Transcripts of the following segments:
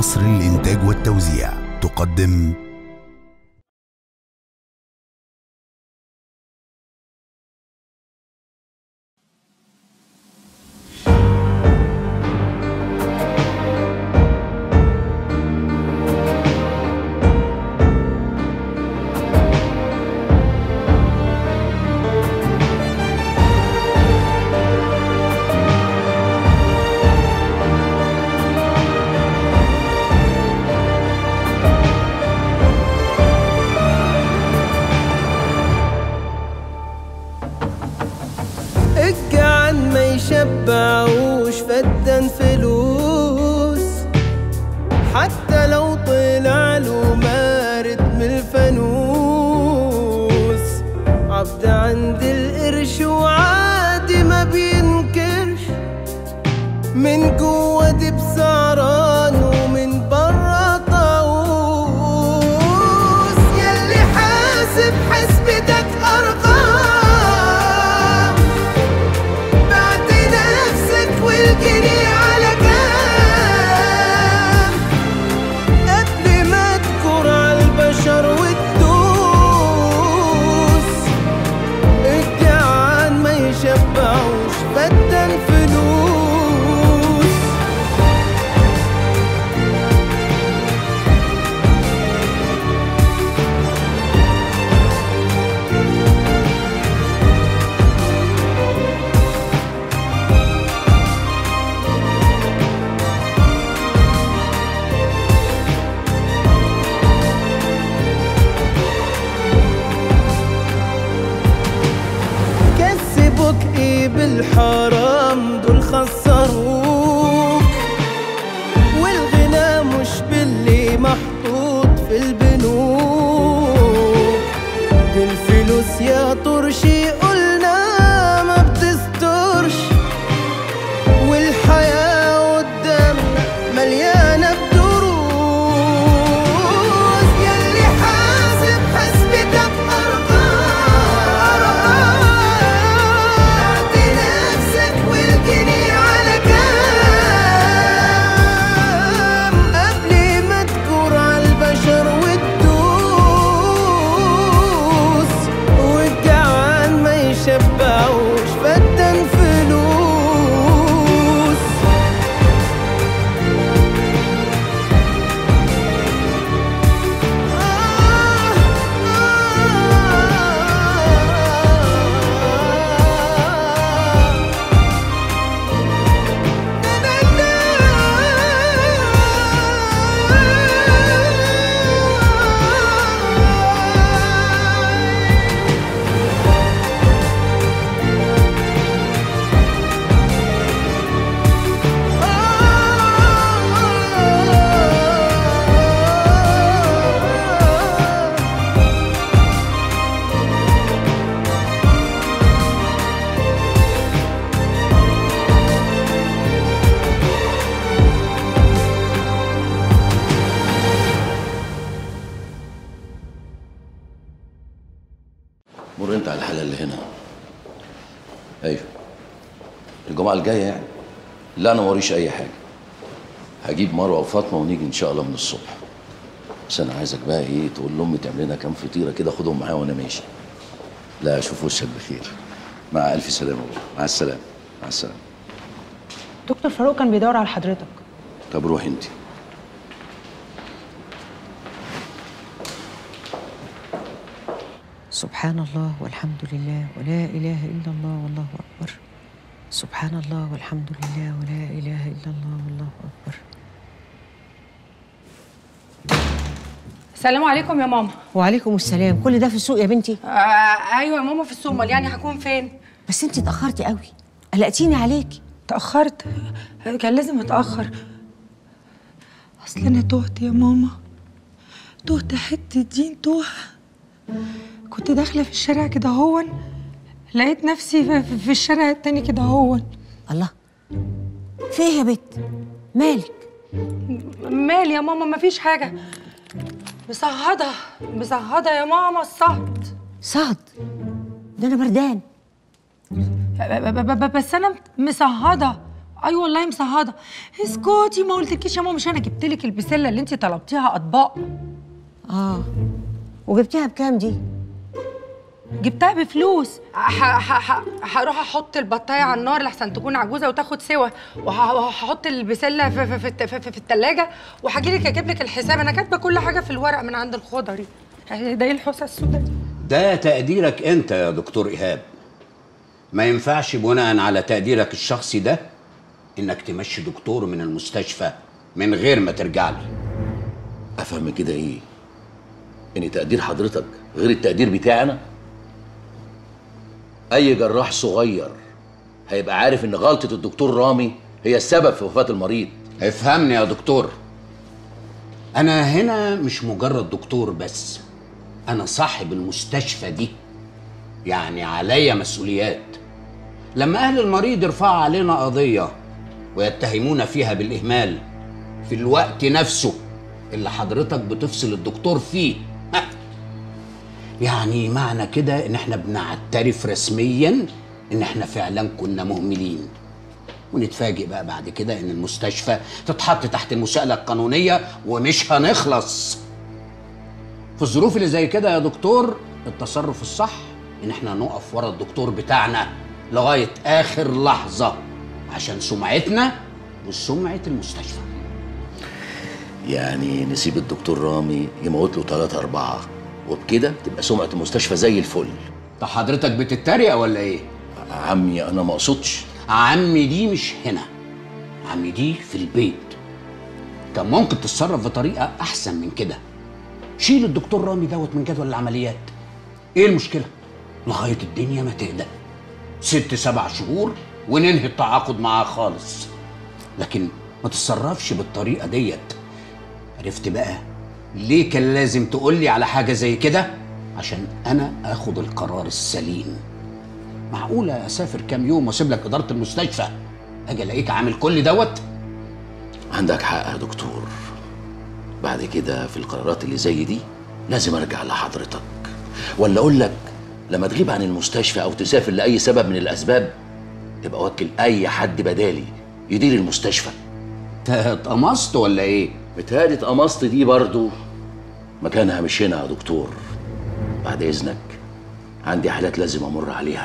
مصر للإنتاج والتوزيع تقدم الجعان ما يشبعوش فدان فلوس حتى لو طلع له مارد من الفانوس عبد عند القرش وعادي ما بينكرش من جوه دي بسعران ومن بره طاووس ياللي حاسب حسبتك ارقام بعت نفسك والجري على كام قبل ما تكر على البشر وتدوس الجعان ما يشبعوش بدل فلوس كسبوك ايه بالحرام دول خسروك والغنى مش باللي محطوط في البنوك دي الفلوس يا طرشي قلنا ما بتسترش والحياة قدامنا مليانة بدروس ياللي حاسب حسبتك أرقام بعت نفسك والجنيه على كام قبل ما تكور على البشر وتدوس والجعان ما يشبعوش فدان فلوس مر انت على الحاله اللي هنا ايوه الجمعه الجايه يعني لا انا موريش اي حاجه هجيب مروه وفاطمه ونيجي ان شاء الله من الصبح بس انا عايزك بقى ايه تقول لامي تعمل لنا كام فطيره كده خدهم معايا وانا ماشي لا اشوف وشك بخير مع الف سلامه بابا مع السلامه مع السلامه دكتور فاروق كان بيدور على حضرتك طب روحي انت سبحان الله والحمد لله ولا إله إلا الله والله أكبر سبحان الله والحمد لله ولا إله إلا الله والله أكبر السلام عليكم يا ماما وعليكم السلام كل ده في السوق يا بنتي آه ايوه يا ماما في السوق امال يعني هكون فين بس انت اتأخرتي قوي قلقتيني عليكي تاخرت كان لازم اتاخر اصل انا تهت يا ماما تهت حته دين توه كنت داخله في الشارع كده هون لقيت نفسي في, في الشارع التاني كده هون الله في ايه يا بت مالك مال يا ماما مفيش حاجه مصهده مصهده يا ماما الصهد صهد ده انا بردان ب- ب- ب- بس انا مصهده اي والله مسهضه اسكتي ما قلتلكيش يا ماما مش انا جبت لك البسله اللي انت طلبتيها اطباق اه وجبتيها بكام دي جبتها بفلوس ح- ح- ح- هروح احط البطايه على النار لحسن تكون عجوزه وتاخد سوا وه- وهحط البسله في, في, في, الت- في, في, في التلاجة وهجي لك اجيب لك الحساب انا كاتبه كل حاجه في الورق من عند الخضري ده ايه الحوسه السوداء دي ده تقديرك انت يا دكتور ايهاب ما ينفعش بناء على تقديرك الشخصي ده انك تمشي دكتور من المستشفى من غير ما ترجع لي افهم من كده ايه ان تقدير حضرتك غير التقدير بتاعي انا اي جراح صغير هيبقى عارف ان غلطه الدكتور رامي هي السبب في وفاه المريض افهمني يا دكتور انا هنا مش مجرد دكتور بس انا صاحب المستشفى دي يعني عليا مسؤوليات لما اهل المريض يرفعوا علينا قضيه ويتهمونا فيها بالاهمال في الوقت نفسه اللي حضرتك بتفصل الدكتور فيه ها. يعني معنى كده ان احنا بنعترف رسميا ان احنا فعلا كنا مهملين ونتفاجئ بقى بعد كده ان المستشفى تتحط تحت المساءله القانونيه ومش هنخلص في الظروف اللي زي كده يا دكتور التصرف الصح ان احنا نقف ورا الدكتور بتاعنا لغايه اخر لحظه عشان سمعتنا وسمعه المستشفى يعني نسيب الدكتور رامي يموت له ثلاثة أربعة وبكده تبقى سمعة المستشفى زي الفل طب حضرتك بتتريق ولا ايه عمي أنا ما أقصدش عمي دي مش هنا عمي دي في البيت كان ممكن تتصرف بطريقه احسن من كده شيل الدكتور رامي دوت من جدول العمليات ايه المشكله لغايه الدنيا ما تهدى ست سبع شهور وننهي التعاقد معاه خالص لكن ما تتصرفش بالطريقه ديت عرفت بقى ليه كان لازم تقول لي على حاجه زي كده عشان انا اخد القرار السليم معقوله اسافر كام يوم واسيب لك اداره المستشفى اجي الاقيك عامل كل دوت عندك حق يا دكتور بعد كده في القرارات اللي زي دي لازم أرجع لحضرتك ولا أقول لك لما تغيب عن المستشفى أو تسافر لأي سبب من الأسباب يبقى وكل أي حد بدالي يدير المستشفى انت اتقمصت ولا ايه متهيألي اتقمصت دي برضو مكانها مش هنا يا دكتور بعد إذنك عندي حالات لازم أمر عليها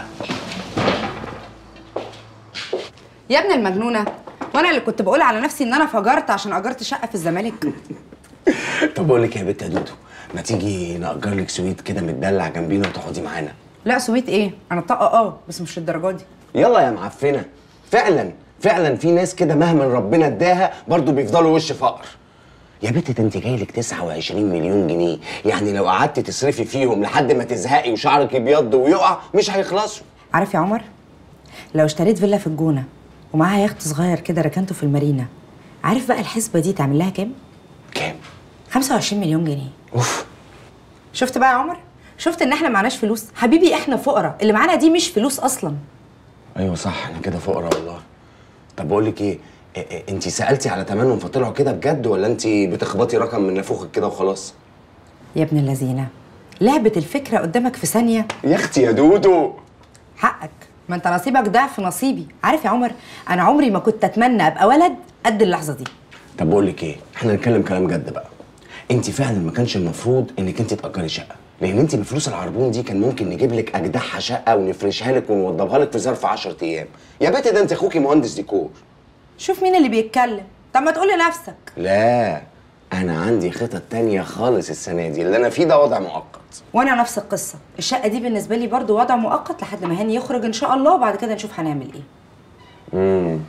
يا ابن المجنونه وانا اللي كنت بقول على نفسي ان انا فجرت عشان اجرت شقه في الزمالك طب بقول لك يا بنت يا دودو ما تيجي نأجر لك سويت كده متدلع جنبينا وتقعدي معانا لا سويت ايه انا طاقه اه بس مش للدرجه دي يلا يا معفنه فعلا فعلا في ناس كده مهما ربنا اداها برضو بيفضلوا وش فقر يا بنت ده انت جاي لك 29 مليون جنيه يعني لو قعدت تصرفي فيهم لحد ما تزهقي وشعرك يبيض ويقع مش هيخلصوا عارف يا عمر لو اشتريت فيلا في الجونه ومعاها يخت صغير كده ركنته في المارينا عارف بقى الحسبه دي تعمل لها كام كام 25 مليون جنيه اوف شفت بقى يا عمر شفت ان احنا معناش فلوس حبيبي احنا فقراء اللي معانا دي مش فلوس اصلا ايوه صح احنا كده فقراء والله طب بقول لك ايه إيه- إيه، انت سالتي على تمنهم فطلعوا كده بجد ولا انت بتخبطي رقم من نافوخك كده وخلاص يا ابن اللذينه لعبه الفكره قدامك في ثانيه يا اختي يا دودو حقك ما انت نصيبك ضعف نصيبي عارف يا عمر انا عمري ما كنت اتمنى ابقى ولد قد اللحظه دي طب بقول لك ايه احنا نتكلم كلام جد بقى انت فعلا ما كانش المفروض انك انت تاجري شقه لان انت بفلوس العربون دي كان ممكن نجيب لك اجدعها شقه ونفرشها لك ونوضبها لك في ظرف 10 ايام يا بنت ده انت اخوكي مهندس ديكور شوف مين اللي بيتكلم طب ما تقول لنفسك لا انا عندي خطط تانية خالص السنه دي اللي انا فيه ده وضع مؤقت وانا نفس القصه الشقه دي بالنسبه لي برضو وضع مؤقت لحد ما هاني يخرج ان شاء الله وبعد كده نشوف هنعمل ايه امم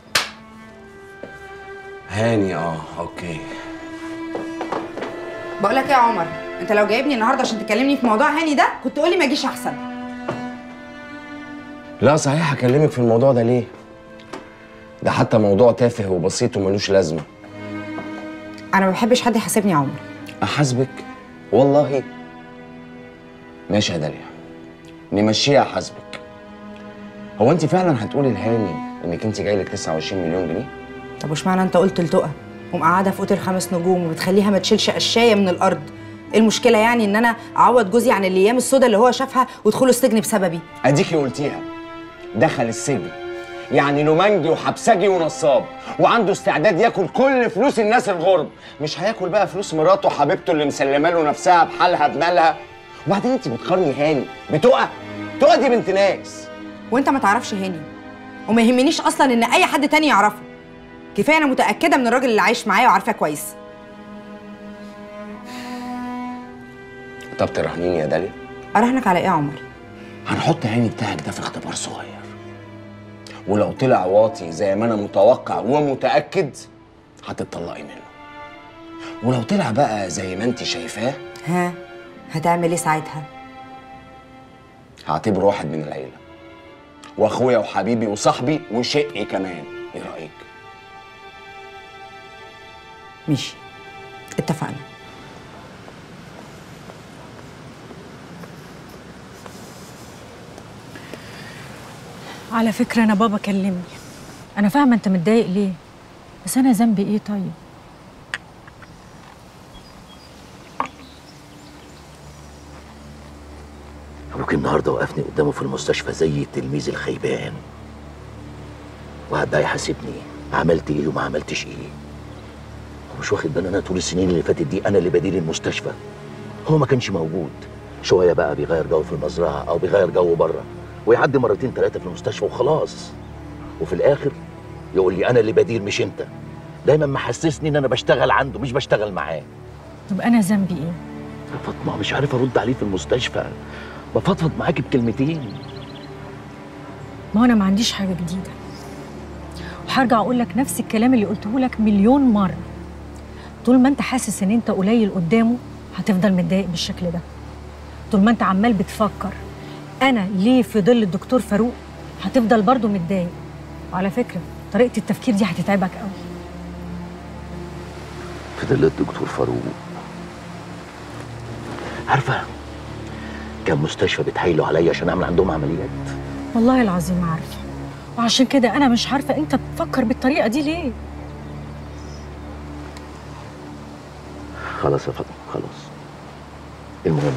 هاني اه اوكي بقول لك ايه يا عمر انت لو جايبني النهارده عشان تكلمني في موضوع هاني ده كنت قولي ما اجيش احسن لا صحيح هكلمك في الموضوع ده ليه ده حتى موضوع تافه وبسيط وملوش لازمه انا ما بحبش حد يحاسبني يا عمر احاسبك والله ماشي يا داليا نمشيها احاسبك هو انت فعلا هتقولي لهاني انك انت جاي لك 29 مليون جنيه طب وش معنى انت قلت لتقى ومقعدها في اوتيل خمس نجوم وبتخليها ما تشيلش قشايه من الارض ايه المشكله يعني ان انا اعوض جوزي عن الايام السوداء اللي هو شافها ودخوله السجن بسببي اديكي قلتيها دخل السجن يعني لومنجي وحبسجي ونصاب وعنده استعداد ياكل كل فلوس الناس الغرب مش هياكل بقى فلوس مراته وحبيبته اللي مسلمه له نفسها بحالها بمالها وبعدين انت بتقارني هاني بتقى تقى دي بنت ناس وانت ما تعرفش هاني وما يهمنيش اصلا ان اي حد تاني يعرفه كفايه انا متاكده من الراجل اللي عايش معايا وعارفاه كويس طب تراهنيني يا داليا اراهنك على ايه يا عمر هنحط هاني بتاعك ده في اختبار صغير ولو طلع واطي زي ما انا متوقع ومتاكد هتطلقي منه ولو طلع بقى زي ما انت شايفاه ها هتعمل ايه ساعتها هعتبره واحد من العيله واخويا وحبيبي وصاحبي وشقي كمان ايه رايك ماشي اتفقنا على فكرة أنا بابا كلمني أنا فاهمة أنت متضايق ليه بس أنا ذنبي إيه طيب ابوك النهارده وقفني قدامه في المستشفى زي التلميذ الخيبان وقعد بقى يحاسبني عملت ايه وما عملتش ايه هو مش واخد بالي انا طول السنين اللي فاتت دي انا اللي بدير المستشفى هو ما كانش موجود شويه بقى بيغير جو في المزرعه او بيغير جو بره ويعدي مرتين ثلاثه في المستشفى وخلاص وفي الاخر يقول لي انا اللي بدير مش انت دايما محسسني ان انا بشتغل عنده مش بشتغل معاه طب أنا ذنبي إيه يا فاطمه مش عارف ارد عليه في المستشفى بفضفض معاكي بكلمتين ما هو أنا ما عنديش حاجة جديدة وهرجع أقول لك نفس الكلام اللي قلته لك مليون مرة طول ما أنت حاسس إن أنت قليل قدامه هتفضل متضايق بالشكل ده طول ما أنت عمال بتفكر أنا ليه في ظل الدكتور فاروق هتفضل برضه متضايق وعلى فكرة طريقة التفكير دي هتتعبك قوي في ظل الدكتور فاروق عارفه كان مستشفى بتحايلوا عليا عشان اعمل عندهم عمليات والله العظيم عارفة وعشان كده أنا مش عارفة أنت بتفكر بالطريقة دي ليه خلاص يا فاطمه خلاص المهم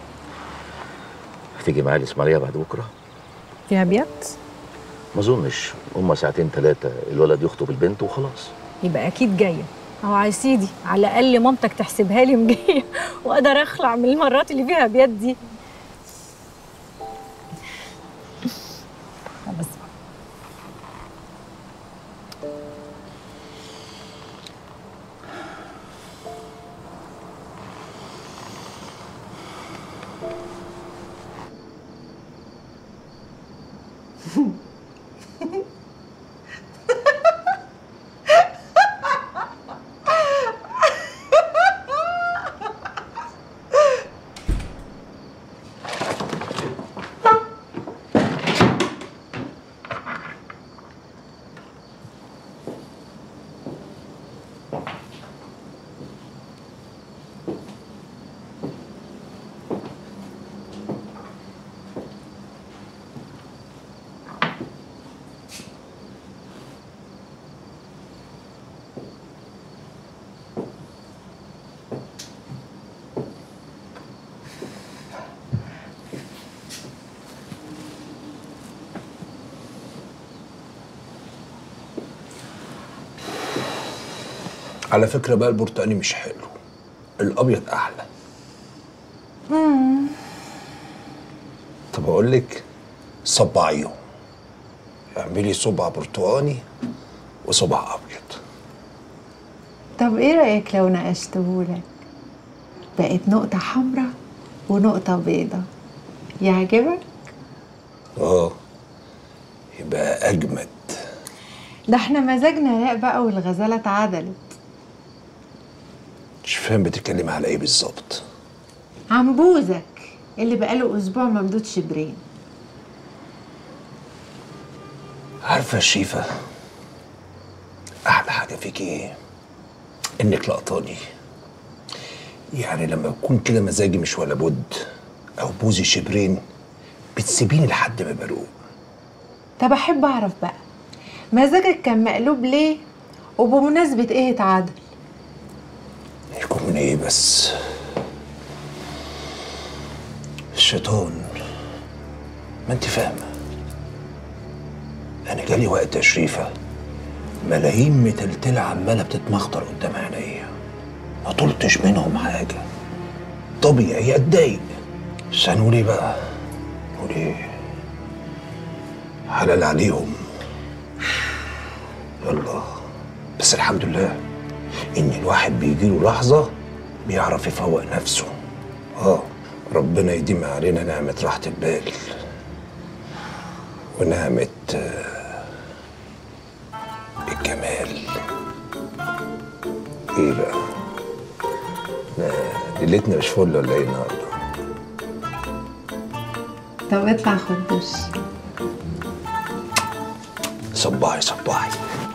هتيجي معايا الاسماعيليه بعد بكره فيها بيت ما اظنش هما ساعتين ثلاثه الولد يخطب البنت وخلاص يبقى أكيد جاية أهو يا سيدي على الأقل مامتك تحسبها لي مجية وأقدر أخلع من المرات اللي فيها بيت دي بس على فكرة بقى البرتقاني مش حلو الأبيض أحلى طب أقول لك صبعيهم اعملي صبع برتقاني وصبع أبيض طب ايه رأيك لو نقشتهولك بقت نقطة حمراء ونقطة بيضة يعجبك؟ اه يبقى أجمد ده احنا مزاجنا راق بقى والغزالة اتعدلت مش فاهم بتتكلم على إيه بالظبط عن بوزك اللي بقاله أسبوع ممدود شبرين عارفة يا شيفا أحلى حاجة فيك إيه؟ إنك لقطاني يعني لما بكون كده مزاجي مش ولا بد أو بوزي شبرين بتسيبيني لحد ما بروق طب أحب أعرف بقى مزاجك كان مقلوب ليه وبمناسبة ايه اتعدل؟ يكون من إيه بس الشيطان ما أنت فاهمة انا جالي وقت يا شريفه ملايين متلتله عماله بتتمخطر قدام عينيا ما طلتش منهم حاجه طبيعي اتضايق بس هنقول ايه بقى نقول ايه حلال عليهم يلا بس الحمد لله ان الواحد بيجيله لحظه بيعرف يفوق نفسه اه ربنا يديم علينا نعمه راحه البال ونعمه آه، الجمال ايه بقى آه، ليلتنا مش فل ولا ايه النهارده طب اطلع خد دش صباحي صباحي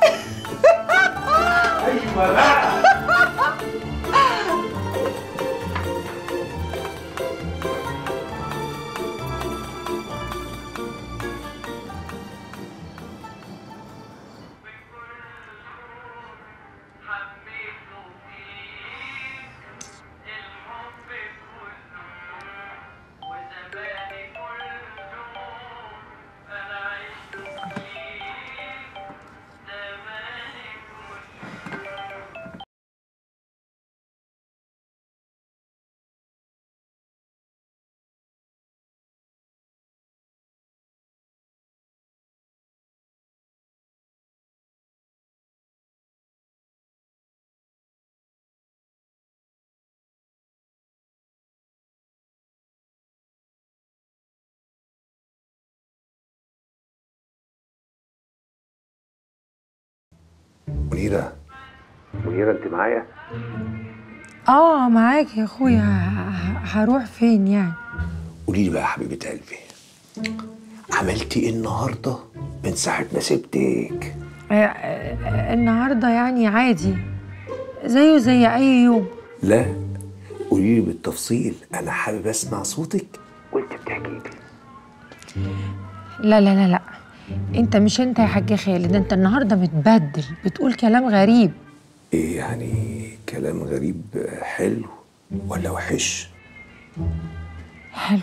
منيرة منيرة انت معايا؟ اه معاك يا اخويا ه- ه- هروح فين يعني قولي لي بقى يا حبيبة قلبي عملتي ايه النهارده من ساعة ما سبتك؟ آه، آه، النهارده يعني عادي زيه زي اي يوم لا قولي لي بالتفصيل انا حابب اسمع صوتك وانت بتحكي لي لا لا لا لا انت مش انت يا حاج خالد انت النهارده متبدل بتقول كلام غريب ايه يعني كلام غريب حلو ولا وحش؟ حلو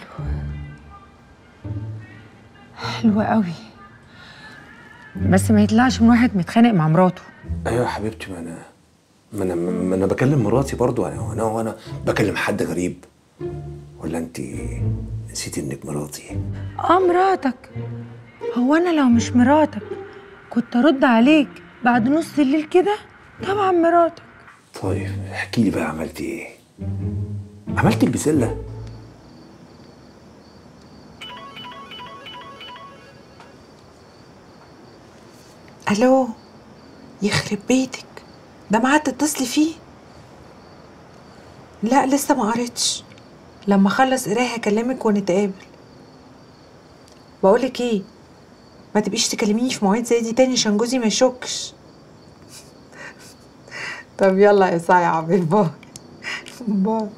حلو قوي بس ما يطلعش من واحد متخانق مع مراته ايوه يا حبيبتي ما انا ما انا ما انا بكلم مراتي برضو انا وانا وانا بكلم حد غريب ولا انت نسيتي انك مراتي اه مراتك هو انا لو مش مراتك كنت ارد عليك بعد نص الليل كده طبعا مراتك طيب احكي لي بقى عملتي ايه عملتي البسله الو يخرب بيتك ده ميعاد تتصلي فيه لا لسه ما قريتش لما اخلص قرايه هكلمك ونتقابل بقولك ايه ما تبقيش تكلميني في مواعيد زي دي تاني عشان جوزي ما يشكش طب يلا يا صايعة باي باي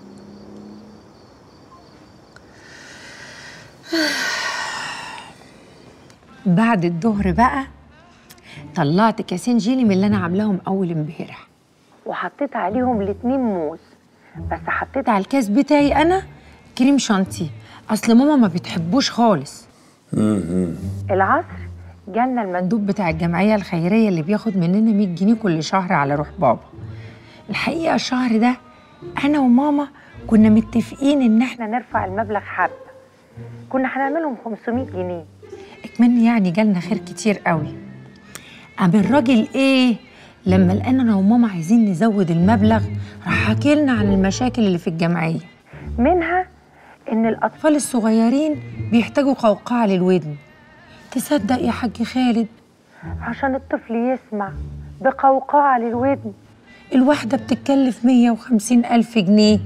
بعد الظهر بقى طلعت كاسين جيلي من اللي انا عاملاهم اول امبارح وحطيت عليهم الاتنين موز بس حطيت على الكاس بتاعي انا كريم شانتيه اصل ماما ما بتحبوش خالص العصر جالنا المندوب بتاع الجمعيه الخيريه اللي بياخد مننا 100 جنيه كل شهر على روح بابا الحقيقه الشهر ده انا وماما كنا متفقين ان احنا نرفع المبلغ حبه كنا هنعملهم 500 جنيه اكمن يعني جالنا خير كتير قوي قام الراجل ايه لما لقينا انا وماما عايزين نزود المبلغ راح حكي لنا عن المشاكل اللي في الجمعيه منها ان الاطفال الصغيرين بيحتاجوا قوقعه للودن تصدق يا حاج خالد عشان الطفل يسمع بقوقعه للودن الواحده بتتكلف 150 الف جنيه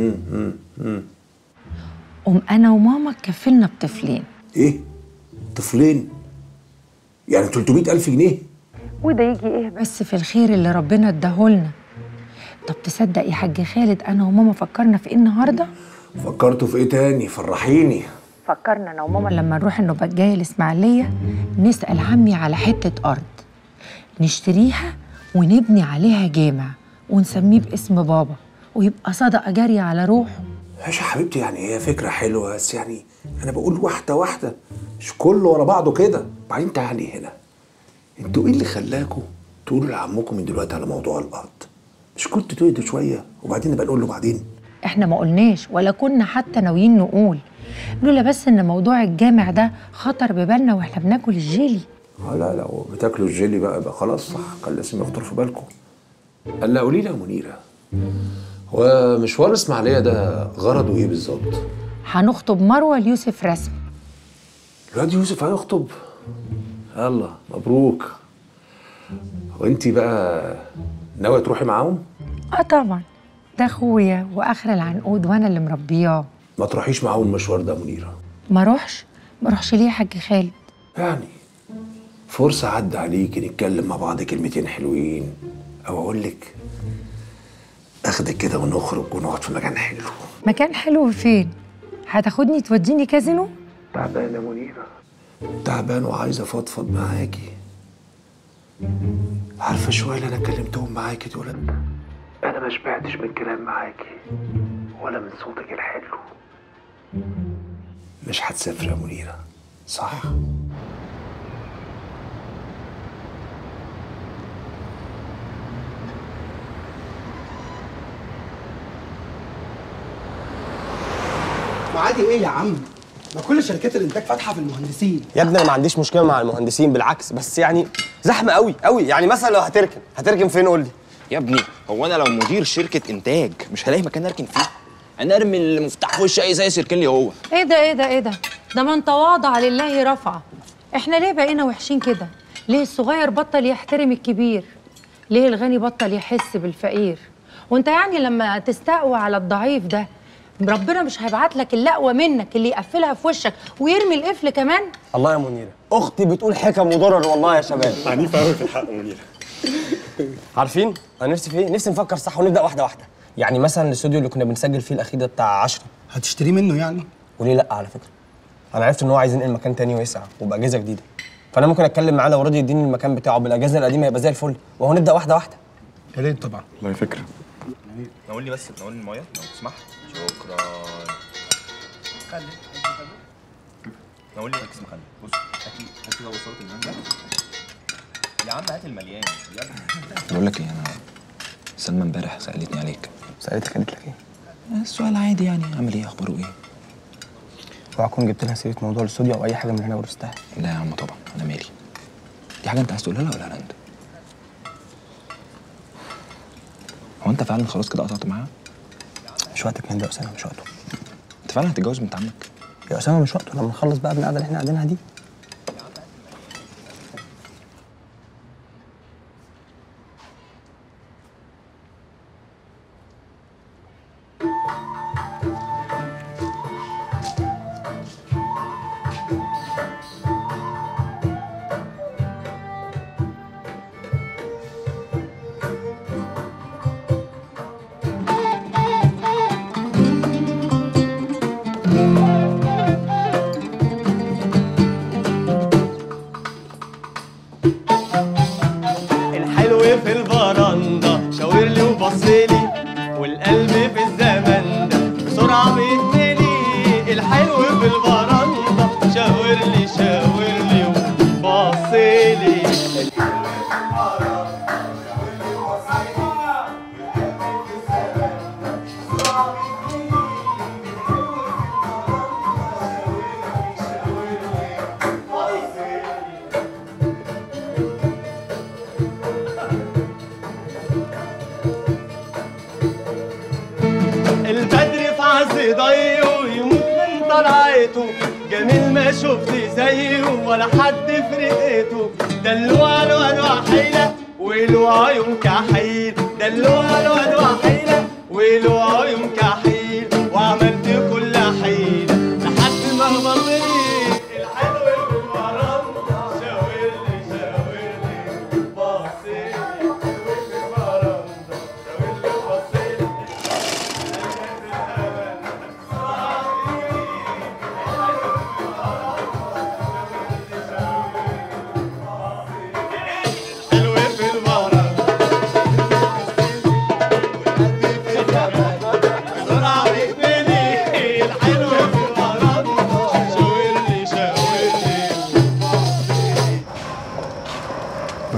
قوم انا وماما كفلنا بطفلين ايه طفلين يعني 300 الف جنيه وده يجي ايه بس في الخير اللي ربنا اداهولنا طب تصدق يا حاج خالد انا وماما فكرنا في ايه النهارده فكرتوا في ايه تاني فرحيني فكرنا انا وماما لما نروح النوبات الاسماعيليه نسال عمي على حته ارض نشتريها ونبني عليها جامع ونسميه باسم بابا ويبقى صدقه جاريه على روحه ماشي يا حبيبتي يعني هي فكرة حلوة بس يعني أنا بقول واحدة واحدة مش كله ورا بعضه كده بعدين تعالي هنا انتوا ايه اللي خلاكوا تقولوا لعمكم من دلوقتي على موضوع الارض مش كنت تهدوا شويه وبعدين نبقى نقول له بعدين احنا ما قلناش ولا كنا حتى ناويين نقول لولا بس ان موضوع الجامع ده خطر ببالنا واحنا بناكل الجيلي اه لا لو بتاكلوا الجيلي بقى يبقى خلاص صح كان لازم يخطر في بالكم الا قولي لي يا منيره هو مشوار اسماعيليه ده غرضه ايه بالظبط؟ هنخطب مروه ليوسف رسمي الواد يوسف هيخطب يلا مبروك وانت بقى ناويه تروحي معاهم؟ اه طبعا ده اخويا واخر العنقود وانا اللي مربياه ما تروحيش معاهم المشوار ده يا منيره ما اروحش ما اروحش ليه يا حاج خالد يعني فرصة عدى عليكي نتكلم مع بعض كلمتين حلوين أو أقول لك أخدك كده ونخرج ونقعد في مكان حلو مكان حلو فين هتاخدني توديني كازينو تعبان يا منيرة تعبان وعايز أفضفض معاكي عارفة شوية اللي أنا كلمتهم معاكي دول أنا ما شبعتش من الكلام معاكي ولا من صوتك الحلو مش هتسافر يا منيرة صح؟ معادي ايه يا عم؟ ما كل شركات الانتاج فاتحه في المهندسين يا ابني انا ما عنديش مشكله مع المهندسين بالعكس بس يعني زحمه قوي قوي يعني مثلا لو هتركن هتركن فين قول لي يا ابني هو انا لو مدير شركه انتاج مش هلاقي مكان اركن فيه انا ارمي المفتاح في وش اي زي يركن لي هو ايه ده ايه ده ايه ده ده من تواضع لله رفعه احنا ليه بقينا وحشين كده ليه الصغير بطل يحترم الكبير ليه الغني بطل يحس بالفقير وانت يعني لما تستقوى على الضعيف ده ربنا مش هيبعت لك اللي اقوى منك اللي يقفلها في وشك ويرمي القفل كمان الله يا منيره اختي بتقول حكم وضرر والله يا شباب عنيفه قوي في الحق منيره عارفين انا نفسي في ايه نفسي نفكر صح ونبدا واحده واحده يعني مثلا الاستوديو اللي كنا بنسجل فيه الاخير ده بتاع 10 هتشتريه منه يعني وليه لا على فكره انا عرفت ان هو عايز ينقل مكان تاني ويسع وباجهزه جديده فانا ممكن اتكلم معاه لو راضي يديني المكان بتاعه بالاجهزه القديمه يبقى زي الفل وهو نبدا واحده واحده يا ريت طبعا والله فكره نقول لي بس نقول لي الميه لو تسمح شكرا خلي نقول لي ركز مخلي بص هاتي هاتي لو وصلت المانجا يا عم هات المليان يلا بقول لك ايه انا سلمى امبارح سالتني عليك سالتك قالت لك ايه السؤال عادي يعني عامل ايه اخباره ايه اوعى اكون جبت لها سيره موضوع الاستوديو او اي حاجه من اللي انا ورثتها لا يا عم طبعا انا مالي دي حاجه انت عايز تقولها لها ولا لا انت هو انت فعلا خلاص كده قطعت معاها مش وقتك من ده يا اسامه مش وقته انت فعلا هتتجوز بنت عمك يا اسامه مش وقته لما نخلص بقى من القعده اللي احنا قاعدينها دي الحلو في البرندة شاور لي وبصلي والقلب في الزمن ده بسرعة بيتملي الحلو في البرندة شاور لي شاور لي وبصلي البدر في عز ضيه يموت من طلعته جميل ما شفت زيه ولا حد في رقته دلوع الوان وحيلة وله عيون كحيل دلوع الوان وحيلة وله عيون كحيل وعملت كل حيلة لحد ما بطلت الحلو في البرندة شاور لي شاور لي بصيلي الحلو في البرندة شاور لي بصيلي حلو في البرندة بسرعة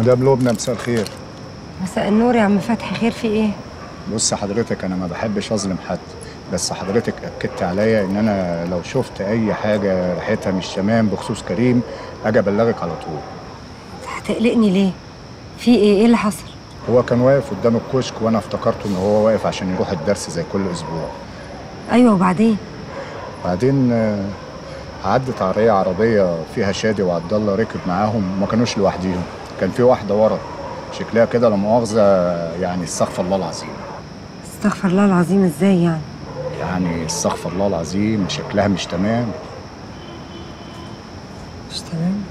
مدام لبنى مساء الخير مساء النور يا عم فتحي خير في ايه بص حضرتك انا ما بحبش اظلم حد بس حضرتك اكدت عليا ان انا لو شفت اي حاجه ريحتها مش تمام بخصوص كريم اجي ابلغك على طول هتقلقني ليه في ايه ايه اللي حصل هو كان واقف قدام الكشك وانا افتكرته ان هو واقف عشان يروح الدرس زي كل اسبوع ايوه وبعدين بعدين آه، عدت عربيه عربيه فيها شادي وعبد الله ركب معاهم وما كانوش لوحديهم كان في واحده ورا شكلها كده لا مؤاخذه يعني استغفر الله العظيم استغفر الله العظيم ازاي يعني يعني استغفر الله العظيم شكلها مش تمام مش تمام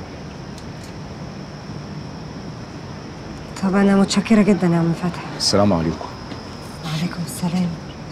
طب انا متشكره جدا يا عم فتحي السلام عليكم وعليكم السلام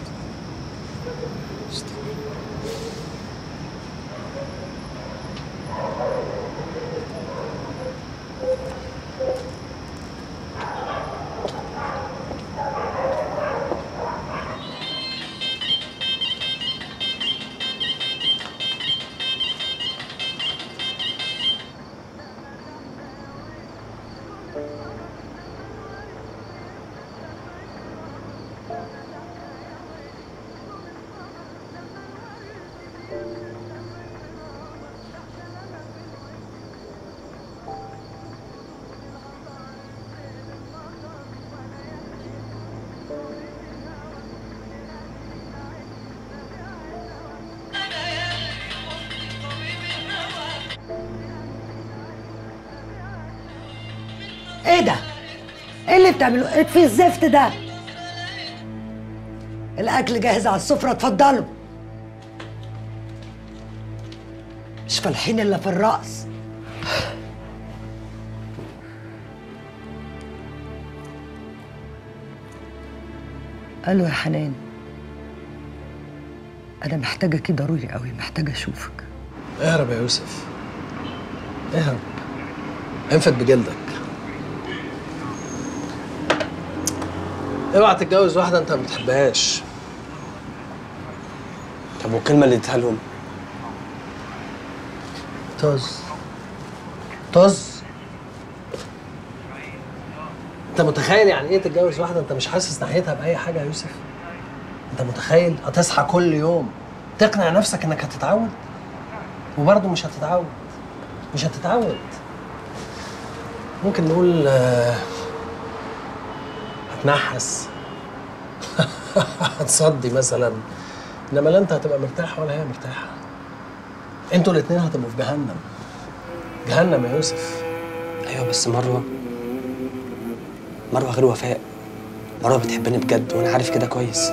ايه ده؟ ايه اللي بتعملوه؟ ايه في الزفت ده؟ الاكل جاهز على السفره اتفضلوا مش فالحين الا في الرأس الو يا حنان انا محتاجك ضروري قوي محتاجه اشوفك اهرب يا يوسف اهرب انفد بجلدك اوعى تتجوز واحدة انت ما بتحبهاش طب والكلمه اللي اديتها لهم طز طز انت متخيل يعني ايه تتجوز واحدة انت مش حاسس ناحيتها بأي حاجة يا يوسف؟ انت متخيل هتصحى كل يوم تقنع نفسك انك هتتعود وبرضه مش هتتعود مش هتتعود ممكن نقول آه، هتنحس هتصدي مثلا انما لا انت هتبقى مرتاح ولا هي مرتاحه انتوا الاتنين هتبقوا في جهنم جهنم يا يوسف ايوه بس مروه مروه غير وفاء مروه بتحبني بجد وانا عارف كده كويس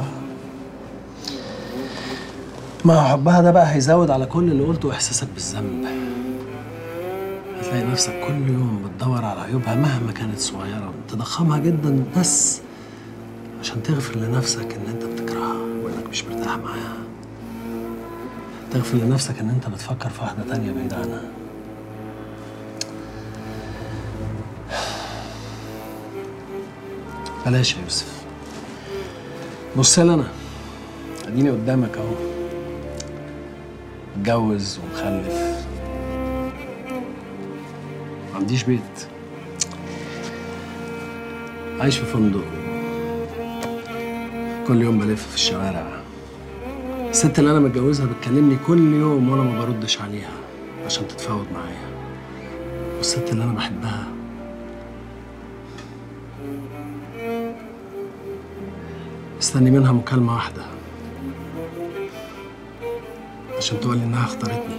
ما هو حبها ده بقى هيزود على كل اللي قلته احساسك بالذنب هتلاقي نفسك كل يوم بتدور على عيوبها مهما كانت صغيره تضخمها جدا بس عشان تغفر لنفسك ان انت بتكرهها وانك مش مرتاح معاها تغفر لنفسك ان انت بتفكر في واحده تانية بعيد عنها بلاش يا يوسف بص لي انا اديني قدامك اهو متجوز ومخلف ما عنديش بيت عايش في فندق كل يوم بلف في الشوارع الست اللي انا متجوزها بتكلمني كل يوم وانا ما بردش عليها عشان تتفاوض معايا والست اللي انا بحبها مستني منها مكالمة واحدة عشان تقول لي انها اختارتني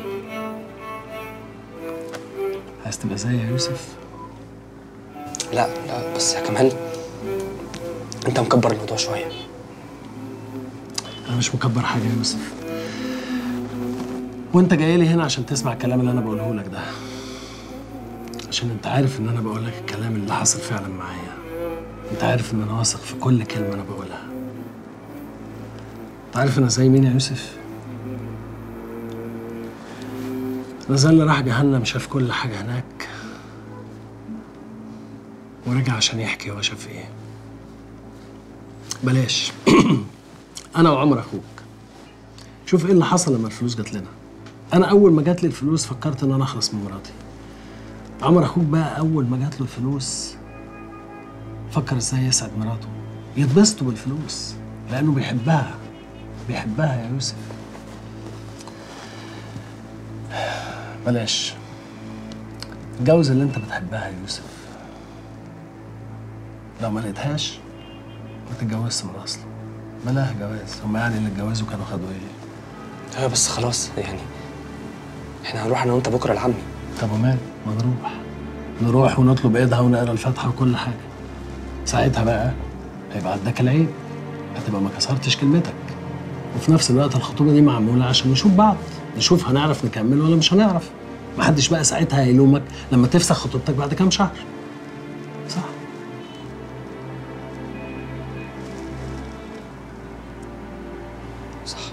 عايز تبقى زي يا يوسف لا لا بس يا كمال انت مكبر الموضوع شويه انا مش مكبر حاجه يا يوسف وانت جاي لي هنا عشان تسمع الكلام اللي انا بقوله لك ده عشان انت عارف ان انا بقول لك الكلام اللي حصل فعلا معايا انت عارف ان انا واثق في كل كلمه انا بقولها انت عارف انا زي مين يا يوسف انا زي اللي راح جهنم شاف كل حاجه هناك ورجع عشان يحكي هو شاف ايه بلاش انا وعمر اخوك شوف ايه اللي حصل لما الفلوس جات لنا انا اول ما جات لي الفلوس فكرت ان انا اخلص من مراتي عمر اخوك بقى اول ما جات له الفلوس فكر ازاي يسعد مراته يتبسطوا بالفلوس لانه بيحبها بيحبها يا يوسف بلاش اتجوز اللي انت بتحبها يا يوسف لو ما لقيتهاش ما تتجوزش من اصله بلاها جواز هم يعني اللي اتجوزوا كانوا خدوا ايه ايوه بس خلاص يعني احنا هنروح انا وانت بكره لعمي طب ومال ما نروح نروح ونطلب ايدها ونقرا الفاتحه وكل حاجه ساعتها بقى هيبقى عندك العيب هتبقى ما كسرتش كلمتك وفي نفس الوقت الخطوبه دي معموله عشان نشوف بعض نشوف هنعرف نكمل ولا مش هنعرف محدش بقى ساعتها هيلومك لما تفسخ خطوبتك بعد كام شهر صح صح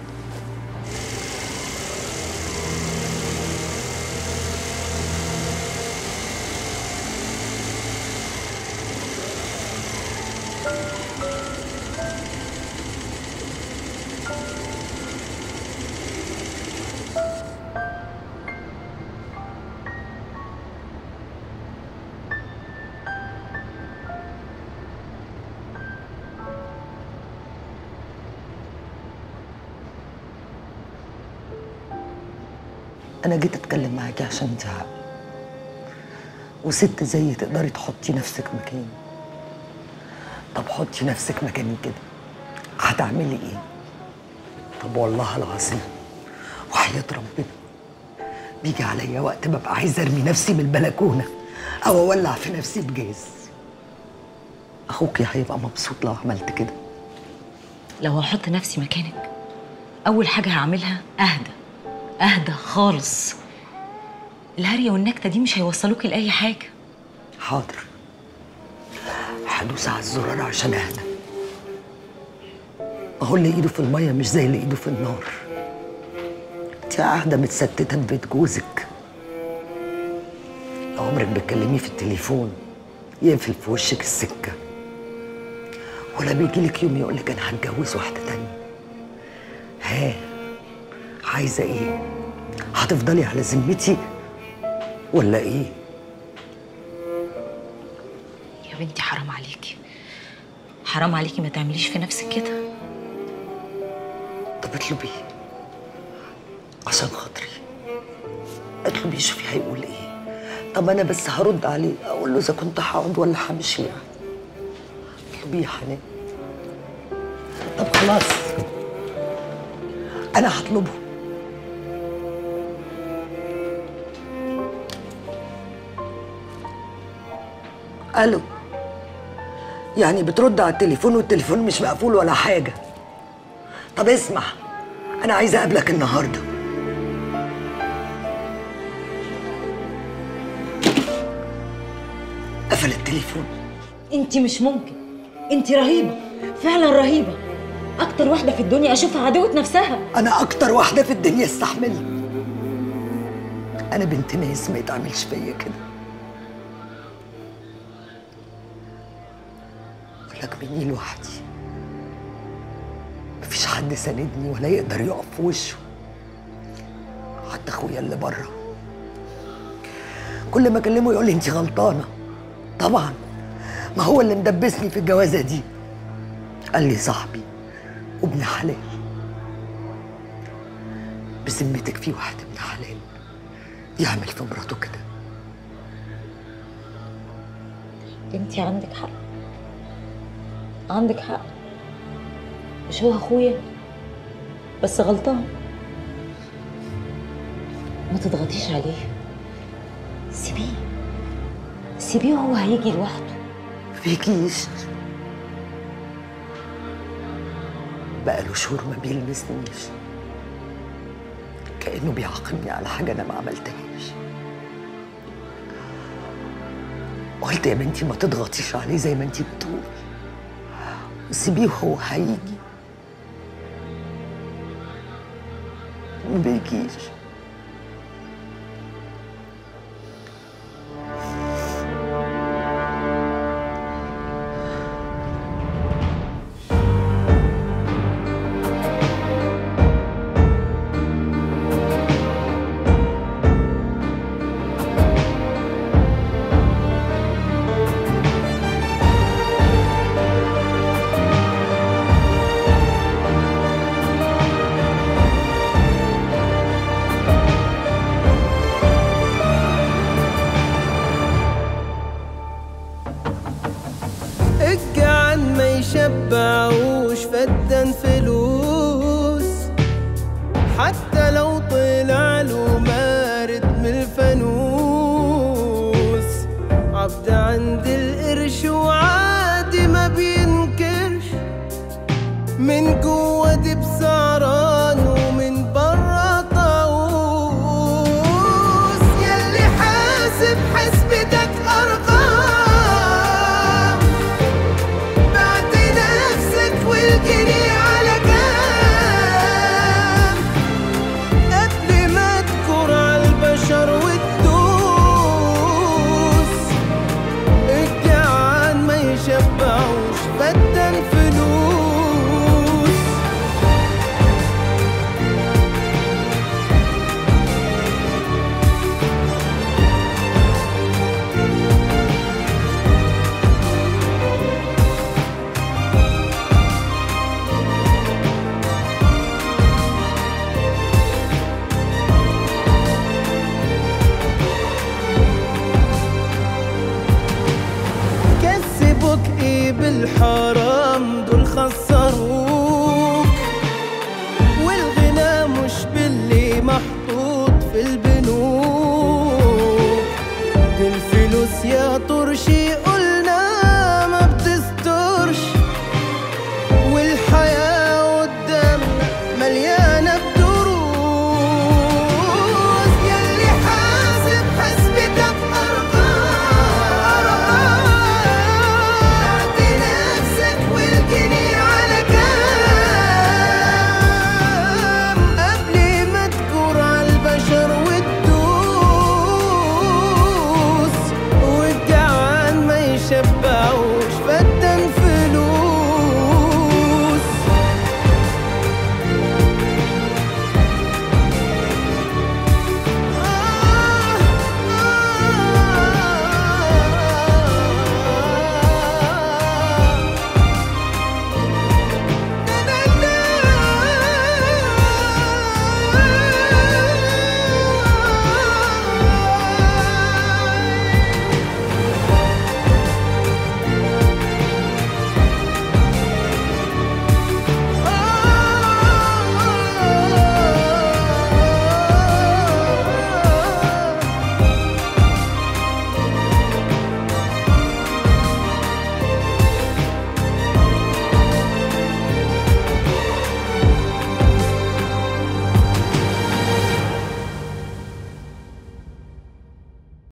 انا جيت اتكلم معاكي عشان انت عقل وست زيي تقدري تحطي نفسك مكاني طب حطي نفسك مكاني كده هتعملي ايه طب والله العظيم وحياة ربنا بيجي عليا وقت ببقى عايزه ارمي نفسي من البلكونه او اولع في نفسي بجاز اخوكي هيبقى مبسوط لو عملت كده لو هحط نفسي مكانك اول حاجه هعملها اهدى اهدى خالص الهريه والنكته دي مش هيوصلوكي لاي حاجه حاضر هدوس على الزرار عشان اهدى ما هو اللي ايده في الميه مش زي اللي ايده في النار انت قاعده متستته في بيت جوزك لو عمرك بتكلميه في التليفون يقفل في وشك السكه ولا بيجيلك يوم يقولك انا هتجوز واحده تانية ها عايزه ايه هتفضلي على ذمتي ولا ايه يا بنتي حرام عليكي حرام عليكي ما تعمليش في نفسك كده طب اطلبي عشان خاطري اطلبي شوفي هيقول ايه طب انا بس هرد عليه اقول له اذا كنت هقعد ولا همشي يعني اطلبي يا حنان طب خلاص انا هطلبه الو يعني بترد على التليفون والتليفون مش مقفول ولا حاجه طب اسمع انا عايزه اقابلك النهارده قفل التليفون انت مش ممكن انت رهيبه فعلا رهيبه اكتر واحده في الدنيا اشوفها عدوه نفسها انا اكتر واحده في الدنيا استحملها انا بنت ناس ما يتعملش فيا كده لك مني لوحدي مفيش حد ساندني ولا يقدر يقف في وشه حتى اخويا اللي بره كل ما اكلمه يقول لي انت غلطانه طبعا ما هو اللي مدبسني في الجوازه دي قال لي صاحبي وابن حلال بذمتك في واحد ابن حلال يعمل في مراته كده انت عندك حق عندك حق مش هو اخويا بس غلطان ما تضغطيش عليه سيبيه سيبيه وهو هيجي لوحده بيجيش بقاله شهور ما بيلمسنيش كأنه بيعاقبني على حاجة أنا ما عملتهاش قلت يا بنتي ما تضغطيش عليه زي ما انتي بتقولي سيبيه وهو هيجي ما بيجيش حتى